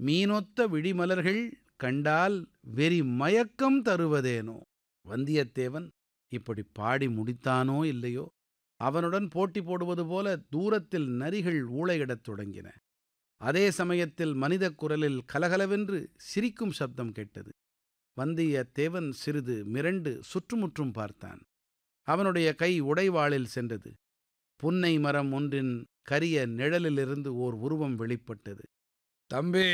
மீனொத்த விழிமலர்கள் கண்டால் வெறி மயக்கம் தருவதேனோ வந்தியத்தேவன் இப்படி பாடி முடித்தானோ இல்லையோ அவனுடன் போட்டி போடுவது போல தூரத்தில் நரிகள் ஊளையிடத் தொடங்கின அதே சமயத்தில் மனிதக் குரலில் கலகலவென்று சிரிக்கும் சப்தம் கேட்டது வந்தியத்தேவன் சிறிது மிரண்டு சுற்றுமுற்றும் பார்த்தான் அவனுடைய கை உடைவாளில் சென்றது புன்னை மரம் ஒன்றின் கரிய நிழலிலிருந்து ஓர் உருவம் வெளிப்பட்டது தம்பி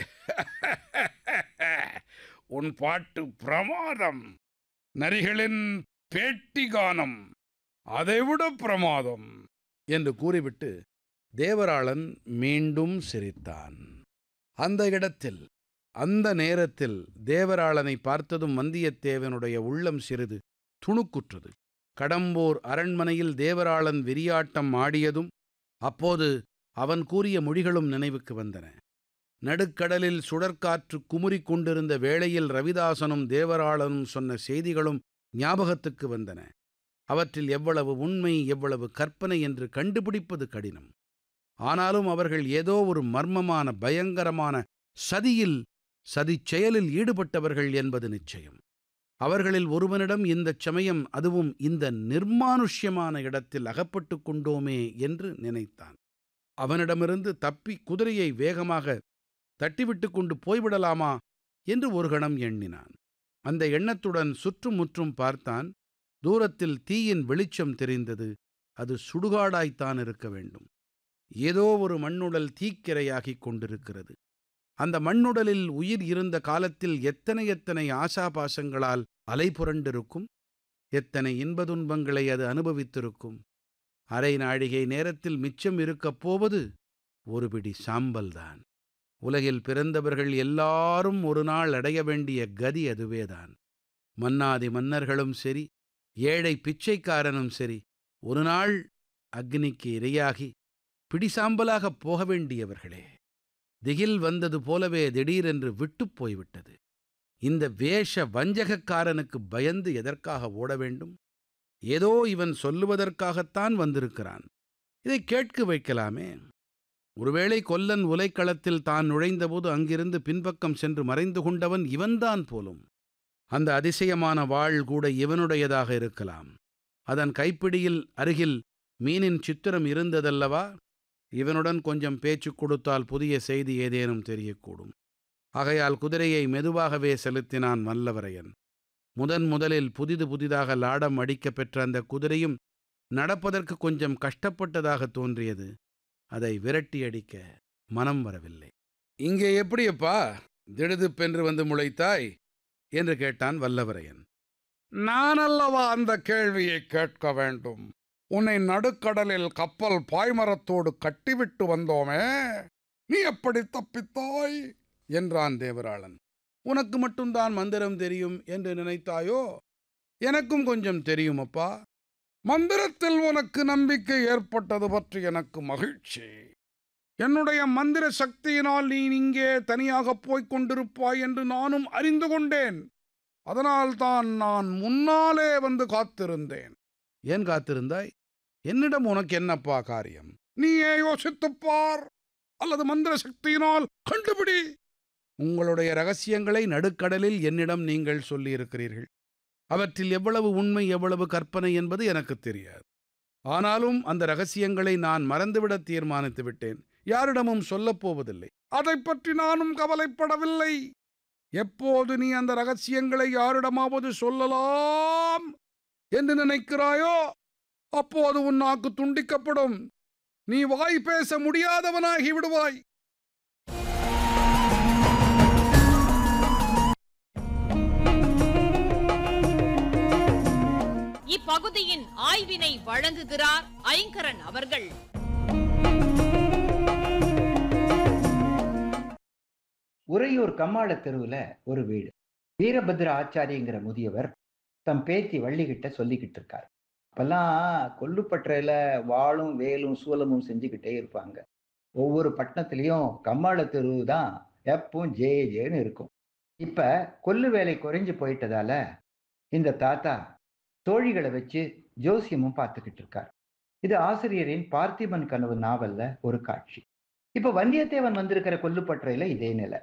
உன் பாட்டு பிரமாதம் நரிகளின் பேட்டி கானம் அதைவிட பிரமாதம் என்று கூறிவிட்டு தேவராளன் மீண்டும் சிரித்தான் அந்த இடத்தில் அந்த நேரத்தில் தேவராளனை பார்த்ததும் வந்தியத்தேவனுடைய உள்ளம் சிறிது துணுக்குற்றது கடம்பூர் அரண்மனையில் தேவராளன் வெறியாட்டம் ஆடியதும் அப்போது அவன் கூறிய மொழிகளும் நினைவுக்கு வந்தன நடுக்கடலில் சுழற்காற்று குமுறிக் கொண்டிருந்த வேளையில் ரவிதாசனும் தேவராளனும் சொன்ன செய்திகளும் ஞாபகத்துக்கு வந்தன அவற்றில் எவ்வளவு உண்மை எவ்வளவு கற்பனை என்று கண்டுபிடிப்பது கடினம் ஆனாலும் அவர்கள் ஏதோ ஒரு மர்மமான பயங்கரமான சதியில் சதிச் செயலில் ஈடுபட்டவர்கள் என்பது நிச்சயம் அவர்களில் ஒருவனிடம் இந்தச் சமயம் அதுவும் இந்த நிர்மானுஷ்யமான இடத்தில் அகப்பட்டு கொண்டோமே என்று நினைத்தான் அவனிடமிருந்து தப்பி குதிரையை வேகமாக தட்டிவிட்டு கொண்டு போய்விடலாமா என்று ஒரு கணம் எண்ணினான் அந்த எண்ணத்துடன் சுற்றுமுற்றும் பார்த்தான் தூரத்தில் தீயின் வெளிச்சம் தெரிந்தது அது சுடுகாடாய்த்தான் இருக்க வேண்டும் ஏதோ ஒரு மண்ணுடல் தீக்கிரையாகிக் கொண்டிருக்கிறது அந்த மண்ணுடலில் உயிர் இருந்த காலத்தில் எத்தனை எத்தனை ஆசாபாசங்களால் அலைபுரண்டிருக்கும் எத்தனை இன்பதுன்பங்களை அது அனுபவித்திருக்கும் அரை நாழிகை நேரத்தில் மிச்சம் இருக்கப் போவது ஒரு பிடி சாம்பல்தான் உலகில் பிறந்தவர்கள் எல்லாரும் ஒரு நாள் அடைய வேண்டிய கதி அதுவேதான் மன்னாதி மன்னர்களும் சரி ஏழை பிச்சைக்காரனும் சரி ஒரு நாள் அக்னிக்கு இரையாகி பிடிசாம்பலாகப் போக வேண்டியவர்களே திகில் வந்தது போலவே திடீரென்று விட்டுப் போய்விட்டது இந்த வேஷ வஞ்சகக்காரனுக்கு பயந்து எதற்காக ஓட வேண்டும் ஏதோ இவன் சொல்லுவதற்காகத்தான் வந்திருக்கிறான் இதை கேட்க வைக்கலாமே ஒருவேளை கொல்லன் உலைக்களத்தில் தான் நுழைந்தபோது அங்கிருந்து பின்பக்கம் சென்று மறைந்து கொண்டவன் இவன்தான் போலும் அந்த அதிசயமான வாள் கூட இவனுடையதாக இருக்கலாம் அதன் கைப்பிடியில் அருகில் மீனின் சித்திரம் இருந்ததல்லவா இவனுடன் கொஞ்சம் பேச்சு கொடுத்தால் புதிய செய்தி ஏதேனும் தெரியக்கூடும் ஆகையால் குதிரையை மெதுவாகவே செலுத்தினான் வல்லவரையன் முதன் முதலில் புதிது புதிதாக லாடம் அடிக்கப் பெற்ற அந்த குதிரையும் நடப்பதற்கு கொஞ்சம் கஷ்டப்பட்டதாக தோன்றியது அதை விரட்டி அடிக்க மனம் வரவில்லை இங்கே எப்படியப்பா திடுதிப்பென்று வந்து முளைத்தாய் என்று கேட்டான் வல்லவரையன் நான் அல்லவா அந்த கேள்வியை கேட்க வேண்டும் உன்னை நடுக்கடலில் கப்பல் பாய்மரத்தோடு கட்டிவிட்டு வந்தோமே நீ எப்படி தப்பித்தாய் என்றான் தேவராளன் உனக்கு மட்டும்தான் மந்திரம் தெரியும் என்று நினைத்தாயோ எனக்கும் கொஞ்சம் தெரியும் அப்பா மந்திரத்தில் உனக்கு நம்பிக்கை ஏற்பட்டது பற்றி எனக்கு மகிழ்ச்சி என்னுடைய மந்திர சக்தியினால் நீ இங்கே தனியாக போய்க் கொண்டிருப்பாய் என்று நானும் அறிந்து கொண்டேன் அதனால்தான் நான் முன்னாலே வந்து காத்திருந்தேன் ஏன் காத்திருந்தாய் என்னிடம் உனக்கு என்னப்பா காரியம் நீயே யோசித்துப் பார் அல்லது மந்திர சக்தியினால் கண்டுபிடி உங்களுடைய ரகசியங்களை நடுக்கடலில் என்னிடம் நீங்கள் சொல்லியிருக்கிறீர்கள் அவற்றில் எவ்வளவு உண்மை எவ்வளவு கற்பனை என்பது எனக்கு தெரியாது ஆனாலும் அந்த ரகசியங்களை நான் மறந்துவிட தீர்மானித்து விட்டேன் யாரிடமும் சொல்லப் போவதில்லை அதை பற்றி நானும் கவலைப்படவில்லை எப்போது நீ அந்த ரகசியங்களை யாரிடமாவது சொல்லலாம் என்று நினைக்கிறாயோ அப்போது உன் நாக்கு துண்டிக்கப்படும் நீ வாய் பேச முடியாதவனாகி விடுவாய் இப்பகுதியின் ஆய்வினை வழங்குகிறார் ஐங்கரன் அவர்கள் உறையூர் கம்மாள தெருவுல ஒரு வீடு வீரபத்ர ஆச்சாரியங்கிற முதியவர் தம் பேத்தி வள்ளிகிட்ட சொல்லிக்கிட்டு இருக்கார் அப்பெல்லாம் கொல்லுப்பற்றையில வாளும் வேலும் சூலமும் செஞ்சுக்கிட்டே இருப்பாங்க ஒவ்வொரு பட்டணத்துலேயும் கம்மாள தெரு தான் எப்பவும் ஜே ஜேன்னு இருக்கும் இப்ப கொல்லு வேலை குறைஞ்சு போயிட்டதால இந்த தாத்தா தோழிகளை வச்சு ஜோசியமும் பார்த்துக்கிட்டு இருக்கார் இது ஆசிரியரின் பார்த்திபன் கனவு நாவல்ல ஒரு காட்சி இப்ப வந்தியத்தேவன் வந்திருக்கிற கொல்லுப்பற்றையில இதே நிலை